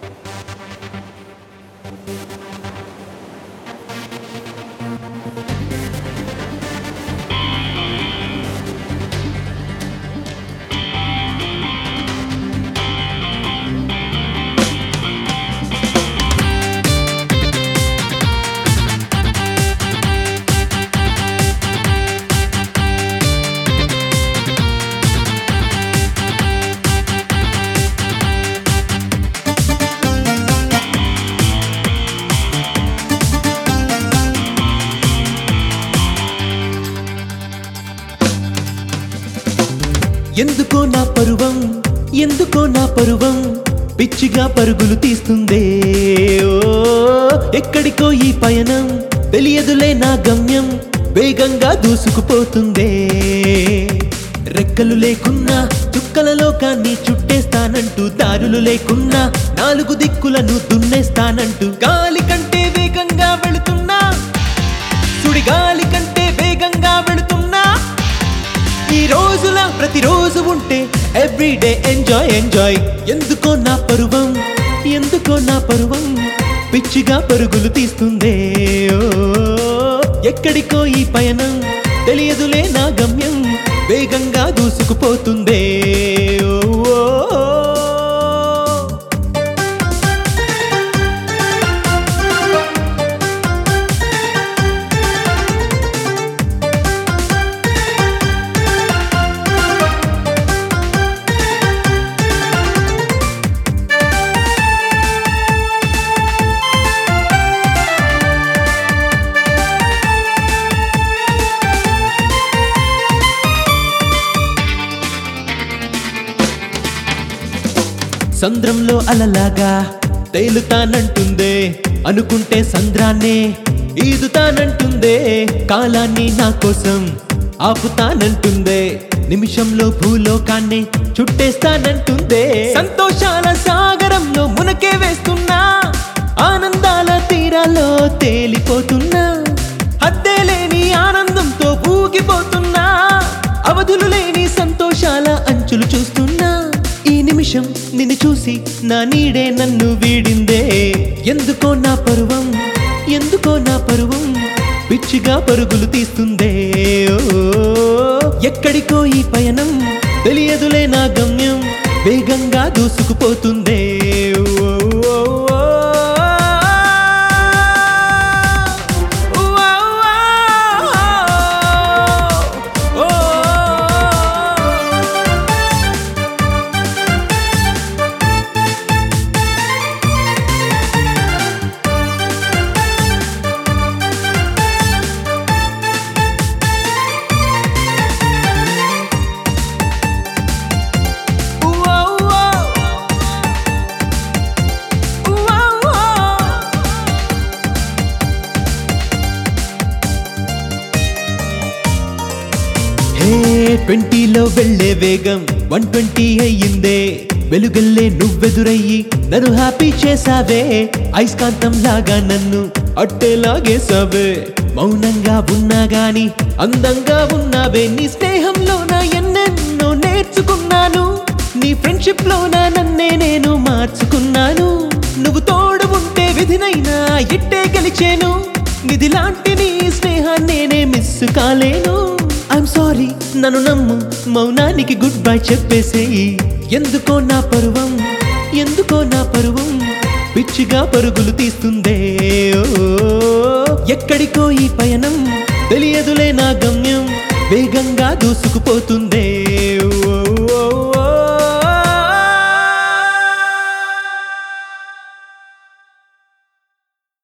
ఎందుకో నా పరువం ఎందుకో నా పరువం పిచ్చిగా పరుగులు తీస్తుందే ఓ ఎక్కడికో ఈ పయనం తెలియదులే నా గమ్యం వేగంగా దూసుకుపోతుందే రెక్కలు లేకున్నా చుక్కల లోకాన్ని చుట్టేస్తానంటూ దారులు లేకున్నా నాలుగు దిక్కులను దున్నేస్తానంటూ గాలి కంటే వేగంగా వెళుతున్నా సుడిగాలి కంటే వేగంగా వెళుతున్నా ఈ రోజులా ప్రతిరోజు ఉంటే ఎవ్రీడే ఎంజాయ్ ఎంజాయ్ ఎందుకో నా పరువం ఎందుకో నా పరువం పిచ్చిగా పరుగులు తీస్తుందే ఓ, ఎక్కడికో ఈ పయనం తెలియదులే నా గమ్యం వేగంగా దూసుకుపోతుందే ఓ, ఓ, ఓ. సంద్రంలో అలలాగా తేలుతానంటుందే అనుకుంటే సంద్రాన్నే ఈదుతానంటుందే కాలాన్ని నా కోసం ఆపుతానంటుందే నిమిషంలో భూలోకాన్ని చుట్టేస్తానంటుందే సంతోషాల సాగరంలో మునకే వేస్తున్నా ఆనందాల తీరాల్లో తేలిపోతున్నా హద్దే లేని ఆనందంతో ఊగిపోతున్నా అవధులు లేని సంతోషాల అంచులు చూస్తున్నా ఈ నిమిషం నిన్ను చూసి నా నీడే నన్ను వీడిందే ఎందుకో నా పరువం ఎందుకో నా పరువం పిచ్చిగా పరుగులు తీస్తుందే ఓ, ఎక్కడికో ఈ పయనం తెలియదులే నా గమ్యం వేగంగా దూసుకుపోతుందే ఓ, ఓ, ఓ. హే ట్వంటీలో వెళ్ళే వేగం వన్ ట్వంటీ అయ్యిందే వెలుగల్లే నువ్వెదురయ్యి నన్ను హ్యాపీ చేసావే ఐస్కాంతం లాగా నన్ను అట్టేలాగేసావే మౌనంగా ఉన్నా గాని అందంగా ఉన్నావే నీ స్నేహంలోన ఎన్నెన్నో నేర్చుకున్నాను నీ ఫ్రెండ్షిప్ లోన నన్నే నేను మార్చుకున్నాను నువ్వు తోడు ఉంటే విధినైనా ఇట్టే గెలిచేను నిధి లాంటి నీ స్నేహాన్ని నేనే మిస్ కాలేను ఐఎమ్ సారీ నన్ను నమ్ము మౌనానికి గుడ్ బై చెప్పేసేయి ఎందుకో నా పరువం ఎందుకో నా పరువం పిచ్చిగా పరుగులు తీస్తుందే ఓ, ఎక్కడికో ఈ పయనం తెలియదులే నా గమ్యం వేగంగా దూసుకుపోతుందే